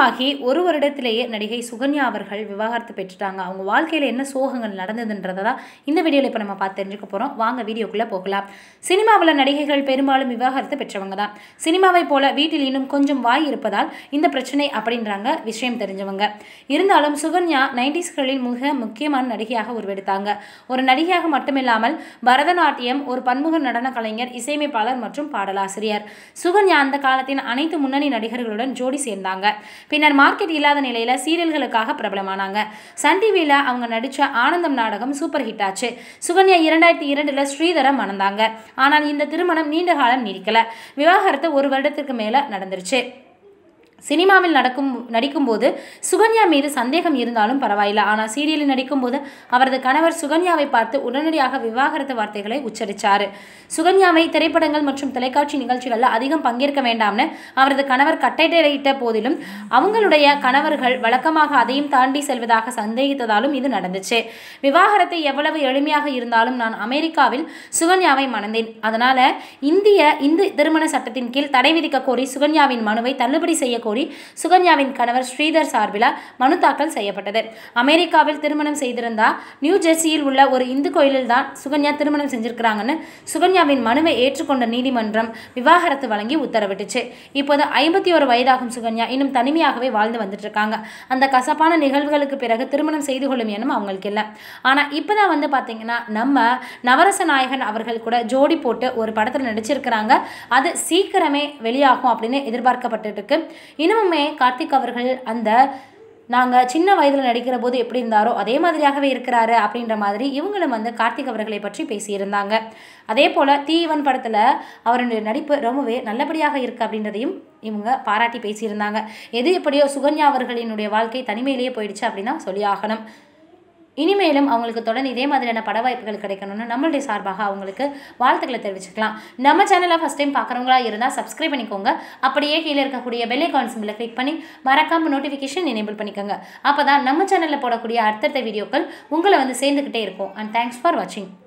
திருமணமாகி ஒரு வருடத்திலேயே நடிகை சுகன்யா அவர்கள் விவாகரத்து பெற்றுட்டாங்க அவங்க வாழ்க்கையில் என்ன சோகங்கள் நடந்ததுன்றதை தான் இந்த வீடியோவில் இப்போ நம்ம பார்த்து தெரிஞ்சுக்க போகிறோம் வாங்க வீடியோக்குள்ளே போகலாம் சினிமாவில் நடிகைகள் பெரும்பாலும் விவாகரத்து பெற்றவங்க தான் சினிமாவை போல வீட்டில் இன்னும் கொஞ்சம் வாய் இருப்பதால் இந்த பிரச்சனை அப்படின்றாங்க விஷயம் தெரிஞ்சவங்க இருந்தாலும் சுகன்யா நைன்டிஸ்களில் மிக முக்கியமான நடிகையாக உருவெடுத்தாங்க ஒரு நடிகையாக மட்டுமில்லாமல் பரதநாட்டியம் ஒரு பன்முக நடன கலைஞர் இசையமைப்பாளர் மற்றும் பாடலாசிரியர் சுகன்யா அந்த காலத்தின் அனைத்து முன்னணி நடிகர்களுடன் ஜோடி சேர்ந்தாங்க பின்னர் மார்க்கெட் இல்லாத நிலையில சீரியல்களுக்காக பிரபலமானாங்க சன் டிவியில் அவங்க நடித்த ஆனந்தம் நாடகம் சூப்பர் ஹிட் ஆச்சு சுகன்யா இரண்டாயிரத்தி இரண்டுல ஸ்ரீதரை மணந்தாங்க ஆனால் இந்த திருமணம் நீண்ட காலம் நீடிக்கல விவாகரத்து ஒரு வருடத்திற்கு மேல நடந்துருச்சு சினிமாவில் நடக்கும் நடிக்கும்போது சுகன்யா மீது சந்தேகம் இருந்தாலும் பரவாயில்லை ஆனால் சீரியலில் நடிக்கும்போது அவரது கணவர் சுகன்யாவை பார்த்து உடனடியாக விவாகரத்து வார்த்தைகளை உச்சரித்தார் சுகன்யாவை திரைப்படங்கள் மற்றும் தொலைக்காட்சி நிகழ்ச்சிகளில் அதிகம் பங்கேற்க வேண்டாம்னு அவரது கணவர் கட்டளையிட்ட போதிலும் அவங்களுடைய கணவர்கள் வழக்கமாக அதையும் தாண்டி செல்வதாக சந்தேகித்ததாலும் இது நடந்துச்சு விவாகரத்து எவ்வளவு எளிமையாக இருந்தாலும் நான் அமெரிக்காவில் சுகன்யாவை மணந்தேன் அதனால இந்திய இந்து திருமண சட்டத்தின் கீழ் தடை விதிக்க கோரி சுகன்யாவின் மனுவை தள்ளுபடி செய்ய கோரி சுகன்யாவின் கணவர் ஸ்ரீதர் சார்பில் மனு தாக்கல் செய்யப்பட்டது அமெரிக்காவில் திருமணம் செய்திருந்தா நியூ ஜெர்சியில் உள்ள ஒரு இந்து கோயிலில் தான் சுகன்யா திருமணம் செஞ்சிருக்கிறாங்கன்னு சுகன்யாவின் மனுவை ஏற்றுக்கொண்ட நீதிமன்றம் விவாகரத்து வழங்கி உத்தரவிட்டுச்சு இப்போது ஐம்பத்தி ஒரு வயதாகும் சுகன்யா இன்னும் தனிமையாகவே வாழ்ந்து வந்துட்டு இருக்காங்க அந்த கசப்பான நிகழ்வுகளுக்கு பிறகு திருமணம் செய்து கொள்ளும் எண்ணம் அவங்களுக்கு இல்லை ஆனால் இப்போதான் வந்து பார்த்தீங்கன்னா நம்ம நவரச நாயகன் அவர்கள் கூட ஜோடி போட்டு ஒரு படத்தில் நடிச்சிருக்கிறாங்க அது சீக்கிரமே வெளியாகும் அப்படின்னு எதிர்பார்க்கப்பட்டு இருக்கு இன்னமுமே கார்த்திக் அவர்கள் அந்த நாங்கள் சின்ன வயதில் நடிக்கிற போது எப்படி இருந்தாரோ அதே மாதிரியாகவே இருக்கிறாரு அப்படின்ற மாதிரி இவங்களும் வந்து கார்த்திக் அவர்களை பற்றி பேசியிருந்தாங்க அதே போல் தீவன் படத்தில் அவருடைய நடிப்பு ரொம்பவே நல்லபடியாக இருக்குது அப்படின்றதையும் இவங்க பாராட்டி பேசியிருந்தாங்க எது எப்படியோ சுகன்யா அவர்களினுடைய வாழ்க்கை தனிமையிலேயே போயிடுச்சு அப்படின்னா சொல்லி ஆகணும் இனிமேலும் அவங்களுக்கு தொடர்ந்து இதே மாதிரியான பட வாய்ப்புகள் கிடைக்கணும்னு நம்மளுடைய சார்பாக அவங்களுக்கு வாழ்த்துக்களை தெரிவிச்சுக்கலாம் நம்ம சேனலை ஃபஸ்ட் டைம் பார்க்குறவங்களா இருந்தால் சப்ஸ்கிரைப் பண்ணிக்கோங்க அப்படியே கீழே இருக்கக்கூடிய பெல் ஐக்கான் சிம்பிளை கிளிக் பண்ணி மறக்காமல் நோட்டிஃபிகேஷன் எனேபிள் பண்ணிக்கோங்க அப்போ தான் நம்ம சேனலில் போடக்கூடிய அடுத்தடுத்த வீடியோக்கள் உங்களை வந்து சேர்ந்துக்கிட்டே இருக்கும் அண்ட் தேங்க்ஸ் ஃபார் வாட்சிங்